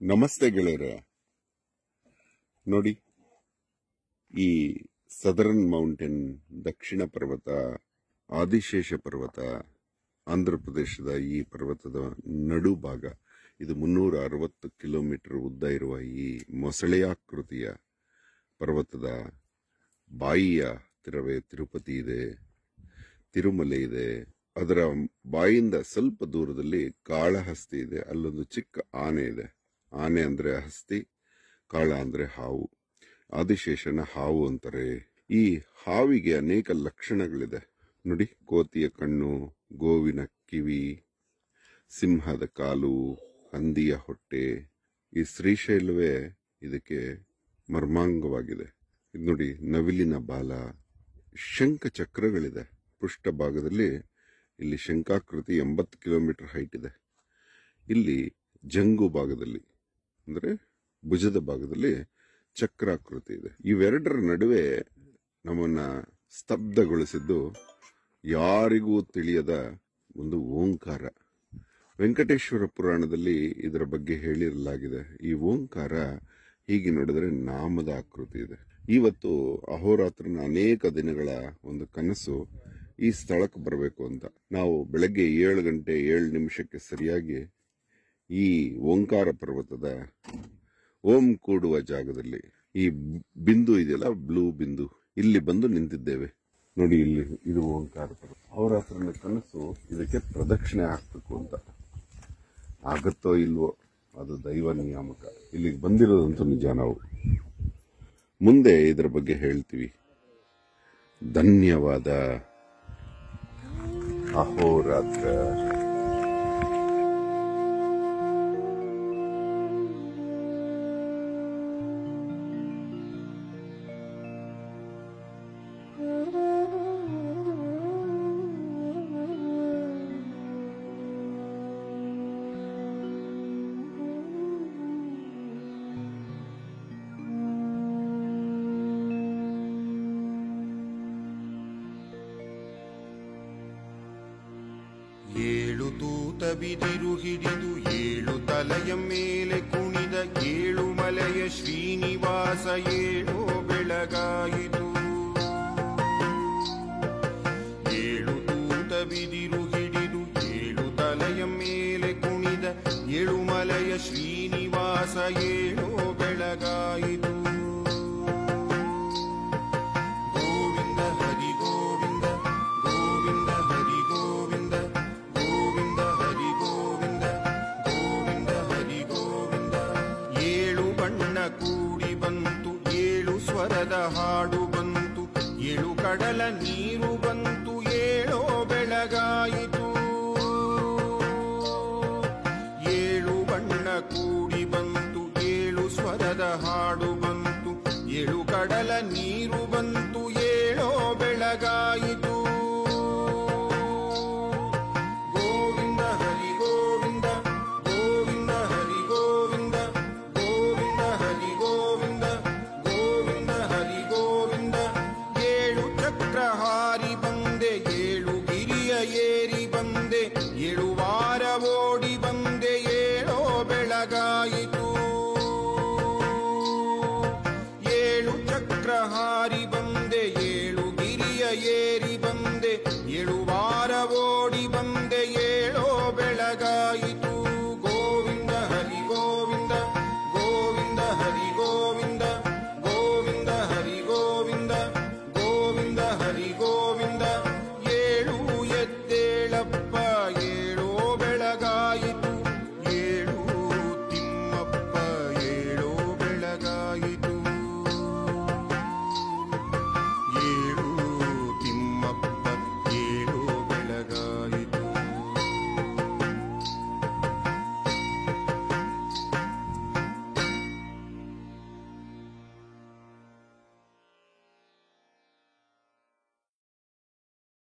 ನಮಸ್ತೆ ಗೆಳೆಯರೆ ನೋಡಿ ಈ ಸದರನ್ ಮೌಂಟೇನ್ ದಕ್ಷಿಣ ಪರ್ವತ ಆದಿಶೇಷ ಪರ್ವತ ಆಂಧ್ರ ಪ್ರದೇಶದ ಈ ಪರ್ವತದ ನಡು ಭಾಗ ಇದು ಮುನ್ನೂರ ಅರವತ್ತು ಕಿಲೋಮೀಟರ್ ಉದ್ದ ಇರುವ ಈ ಮೊಸಳೆಯಾಕೃತಿಯ ಪರ್ವತದ ಬಾಯಿಯ ಹತ್ತಿರವೇ ತಿರುಪತಿ ಇದೆ ತಿರುಮಲೆ ಇದೆ ಅದರ ಬಾಯಿಂದ ಸ್ವಲ್ಪ ದೂರದಲ್ಲಿ ಕಾಳಹಸ್ತಿ ಇದೆ ಅಲ್ಲೊಂದು ಚಿಕ್ಕ ಆನೆ ಇದೆ ಆನೆ ಅಂದ್ರೆ ಹಸ್ತಿ ಕಾಳ ಅಂದ್ರೆ ಹಾವು ಆದಿಶೇಷನ ಹಾವು ಅಂತಾರೆ ಈ ಹಾವಿಗೆ ಅನೇಕ ಲಕ್ಷಣಗಳಿದೆ ನೋಡಿ ಕೋತಿಯ ಕಣ್ಣು ಗೋವಿನ ಕಿವಿ ಸಿಂಹದ ಕಾಲು ಹಂದಿಯ ಹೊಟ್ಟೆ ಈ ಶ್ರೀಶೈಲವೇ ಇದಕ್ಕೆ ಮರ್ಮಾಂಗವಾಗಿದೆ ಇದು ನೋಡಿ ನವಿಲಿನ ಬಾಲ ಶಂಖ ಚಕ್ರಗಳಿದೆ ಪೃಷ್ಠಭಾಗದಲ್ಲಿ ಇಲ್ಲಿ ಶಂಕಾಕೃತಿ ಎಂಬತ್ತು ಕಿಲೋಮೀಟರ್ ಹೈಟ್ ಇದೆ ಇಲ್ಲಿ ಜಂಗು ಭಾಗದಲ್ಲಿ ಅಂದ್ರೆ ಭುಜದ ಭಾಗದಲ್ಲಿ ಚಕ್ರಾಕೃತಿ ಇದೆ ಇವೆರಡರ ನಡುವೆ ನಮ್ಮನ್ನ ಸ್ತಬ್ಧಗೊಳಿಸಿದ್ದು ಯಾರಿಗೂ ತಿಳಿಯದ ಒಂದು ಓಂಕಾರ ವೆಂಕಟೇಶ್ವರ ಪುರಾಣದಲ್ಲಿ ಇದರ ಬಗ್ಗೆ ಹೇಳಿರಲಾಗಿದೆ ಈ ಓಂಕಾರ ಹೀಗೆ ನೋಡಿದ್ರೆ ನಾಮದ ಆಕೃತಿ ಇದೆ ಇವತ್ತು ಅಹೋರಾತ್ರನ ಅನೇಕ ದಿನಗಳ ಒಂದು ಕನಸು ಈ ಸ್ಥಳಕ್ಕೆ ಬರಬೇಕು ಅಂತ ನಾವು ಬೆಳಗ್ಗೆ ಏಳು ಗಂಟೆ ಏಳು ನಿಮಿಷಕ್ಕೆ ಸರಿಯಾಗಿ ಈ ಓಂಕಾರ ಪರ್ವತದ ಓಂ ಕೂಡುವ ಜಾಗದಲ್ಲಿ ಈ ಬಿಂದು ಇದೆಯಲ್ಲ ಬ್ಲೂ ಬಿಂದು ಇಲ್ಲಿ ಬಂದು ನಿಂತಿದ್ದೇವೆ ನೋಡಿ ಇಲ್ಲಿ ಇದು ಓಂಕಾರ ಪರ್ವತ ಅವರ ಹತ್ರನ ಕನಸು ಇದಕ್ಕೆ ಪ್ರದಕ್ಷಿಣೆ ಹಾಕ್ಬೇಕು ಅಂತ ಆಗತ್ತೋ ಇಲ್ವೋ ಅದು ದೈವ ನಿಯಾಮಕ ಇಲ್ಲಿಗೆ ಬಂದಿರೋದಂತೂ ನಿಜ ನಾವು ಮುಂದೆ ಇದರ ಬಗ್ಗೆ ಹೇಳ್ತೀವಿ ಧನ್ಯವಾದ ಅಹೋರಾತ್ರ ಏಳು ತೂತ ಬಿದಿರು ಹಿಡಿದು ಏಳು ತಲೆಯ ಮೇಲೆ ಕುಣಿದ ಏಳು ಮಲೆಯ ಶ್ರೀನಿವಾಸ ಏಳು ಬೆಳಗಾಯಿತು ಏಳು ತೂತ ಬಿದಿರು ಹಿಡಿದು ಏಳು ತಲೆಯ ಮೇಲೆ ಕುಣಿದ ಏಳು ಮಲೆಯ ಶ್ರೀನಿವಾಸ ಏಳು ಬೆಳಗಾಯಿತು ಗೋವಿಂದ ಹರಿ ಗೋವಿಂದ ಗೋವಿಂದ ಹರಿ ಗೋವಿಂದ ಗೋವಿಂದ ಹರಿ ಗೋವಿಂದ ಗೋವಿಂದ ಹರಿ ಗೋವಿಂದ ಏಳು ಬಣ್ಣ ಕೂಡಿ ಬಂತು ಏಳು ಸ್ವರದ ಹಾಡು ಬಂತು ಏಳು ಕಡಲ ನೀರು ಬಂತು ಏಳೋ ಬೆಳಗಾಯಿತು ಏಳು ಬಣ್ಣ ಕೂಡಿ ಬಂತು ಏಳು ಸ್ವರದ ಹಾಡು ಬಂತು ಏಳು ಕಡಲ ನೀರು ಬಂತು ಏಳೋ ಬೆಳಗಾಯಿತು ಗೋವಿಂದ ಹರಿ ಗೋವಿಂದ ಗೋವಿಂದ ಹರಿ ಗೋವಿಂದ ಗೋವಿಂದ ಹರಿ ಗೋವಿಂದ ಗೋವಿಂದ ಹರಿ ಗೋವಿಂದ ಏಳು ಚಕ್ರ ಹಾರಿ ಬಂದೆ ಏಳು ಗಿರಿಯ ಏರಿ ಬಂದೆ ಏಳು ವಾರ ಓಡಿ ಬಂದೆ ಏಳೋ ಬೆಳಗಾಯಿತು ಏಳು ಚಕ್ರ ಹಾರಿ ಬಂದೆ ಏಳು ಗಿರಿಯ ಏರಿ ಬಂದೆ ಏಳು ವಾರ